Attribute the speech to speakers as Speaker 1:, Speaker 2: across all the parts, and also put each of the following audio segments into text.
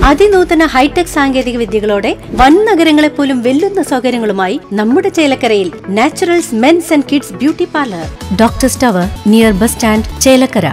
Speaker 1: അതിനൂതന hi tech സാങ്കേതിക വിദ്യകളോടെ വൻ നഗരങ്ങളെ പോലും വെല്ലുന്ന സൗകര്യങ്ങളുമായി നമ്മുടെ ചേലക്കരയിൽ naturals men's and kids beauty parlour doctor tower near bus stand Chelakkara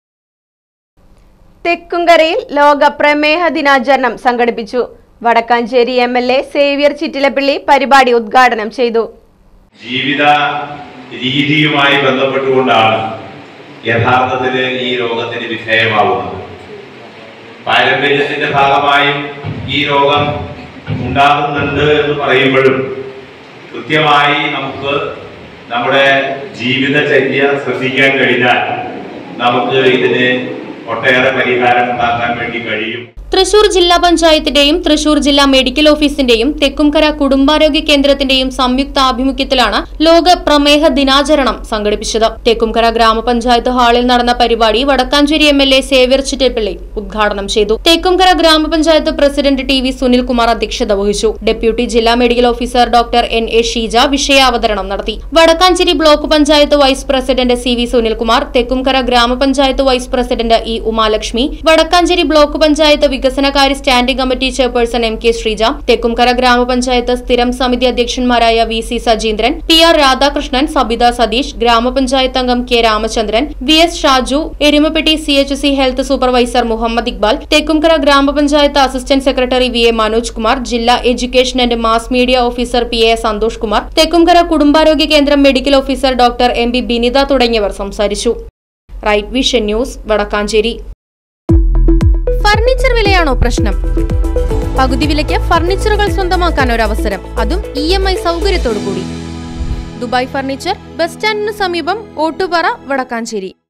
Speaker 2: തെക്കുംകരയിൽ ലോക പ്രമേഹ ദിനാചരണം സംഘടിപ്പിച്ചു Vadakkanchery M L A Xavier Chittilappilly പരിപാടി ഉദ്ഘാടനം ചെയ്തു
Speaker 3: ജീവിത രീതിയുമായി ബന്ധപ്പെട്ടുകൊണ്ടാണ് യഥാർത്ഥത്തിൽ ഈ രോഗത്തിന് വിധേയമാവുന്നത് പാരമ്പര്യത്തിന്റെ ഭാഗമായും ഈ രോഗം ഉണ്ടാകുന്നുണ്ട് എന്ന് പറയുമ്പോഴും കൃത്യമായി നമുക്ക് നമ്മുടെ ജീവിതചര്യ ശ്രദ്ധിക്കാൻ കഴിഞ്ഞാൽ നമുക്ക് ഇതിന് ഒട്ടേറെ പരിഹാരം ഉണ്ടാക്കാൻ വേണ്ടി കഴിയും
Speaker 4: തൃശൂർ ജില്ലാ പഞ്ചായത്തിന്റെയും തൃശൂർ ജില്ലാ മെഡിക്കൽ ഓഫീസിന്റെയും തെക്കുംകര കുടുംബാരോഗ്യ കേന്ദ്രത്തിന്റെയും സംയുക്ത ആഭിമുഖ്യത്തിലാണ് ലോക പ്രമേഹ ദിനാചരണം സംഘടിപ്പിച്ചത് തെക്കുംകര ഗ്രാമപഞ്ചായത്ത് ഹാളിൽ നടന്ന പരിപാടി Vadakkanchery M L A Xavier Chittappally ഉദ്ഘാടനം ചെയ്തു തെക്കുംകര ഗ്രാമപഞ്ചായത്ത് പ്രസിഡന്റ് ടി വി സുനിൽകുമാർ അധ്യക്ഷത വഹിച്ചു ഡെപ്യൂട്ടി ജില്ലാ medical officer doctor N A Sheeja വിഷയാവതരണം നടത്തി Vadakkanchery block panchayat vice president C V Sunilkumar Thekkumkara ഗ്രാമപഞ്ചായത്ത് vice president E Umalakshmi Vadakkanchery block panchayat വികസനകാര്യ standing committee chairperson M K Sreeja Thekkumkara ഗ്രാമപഞ്ചായത്ത് സ്ഥിരം സമിതി അധ്യക്ഷന്മാരായ V C Sajeendran P R Radhakrishnan Sabitha Satheesh ഗ്രാമപഞ്ചായത്ത് അംഗം K Ramachandran V S Shaju Erumapetty C H C health supervisor Muhammad Iqbal Thekkumkara ഗ്രാമപഞ്ചായത്ത് assistant secretary V A Manoj Kumar ജില്ലാ education and mass media officer P A Santhosh Kumar Thekkumkara കുടുംബാരോഗ്യ കേന്ദ്രം medical officer doctor M B Binitha തുടങ്ങിയവർ സംസാരിച്ചു right vision news Vadakkanchery furniture വിലയാണോ പ്രശ്നം പകുതി വിലയ്ക്ക് ഫർണിച്ചറുകൾ സ്വന്തമാക്കാൻ ഒരു അവസരം അതും ഇ എം ഐ സൗകര്യത്തോടു കൂടി ദുബായ് ഫർണിച്ചർ ബസ് സ്റ്റാൻഡിന് സമീപം ഓട്ടുപാറ വടക്കാഞ്ചേരി